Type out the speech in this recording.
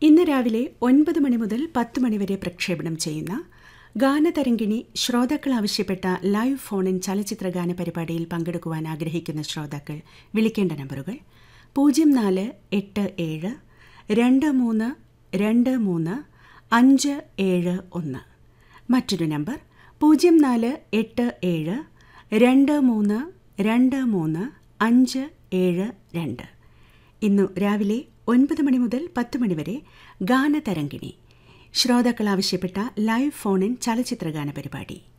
ഇന്ന് രാവിലെ ഒൻപത് മണി മുതൽ പത്ത് മണിവരെ പ്രക്ഷേപണം ചെയ്യുന്ന ഗാനതരംഗിണി ശ്രോതാക്കൾ ആവശ്യപ്പെട്ട ലൈവ് ഫോണിൻ ചലച്ചിത്ര ഗാന പരിപാടിയിൽ പങ്കെടുക്കുവാൻ ആഗ്രഹിക്കുന്ന ശ്രോതാക്കൾ വിളിക്കേണ്ട നമ്പറുകൾ പൂജ്യം നാല് എട്ട് ഏഴ് രണ്ട് മൂന്ന് രണ്ട് മൂന്ന് അഞ്ച് ഏഴ് ഒന്ന് മറ്റൊരു നമ്പർ പൂജ്യം നാല് എട്ട് ഏഴ് രണ്ട് മൂന്ന് രണ്ട് മൂന്ന് അഞ്ച് ഏഴ് രണ്ട് ഇന്നു രാവിലെ ഒൻപത് മണി മുതൽ പത്ത് മണിവരെ ഗാനതരംഗിണി ശ്രോതാക്കൾ ആവശ്യപ്പെട്ട ലൈവ് ഫോണിൻ ചലച്ചിത്ര ഗാന പരിപാടി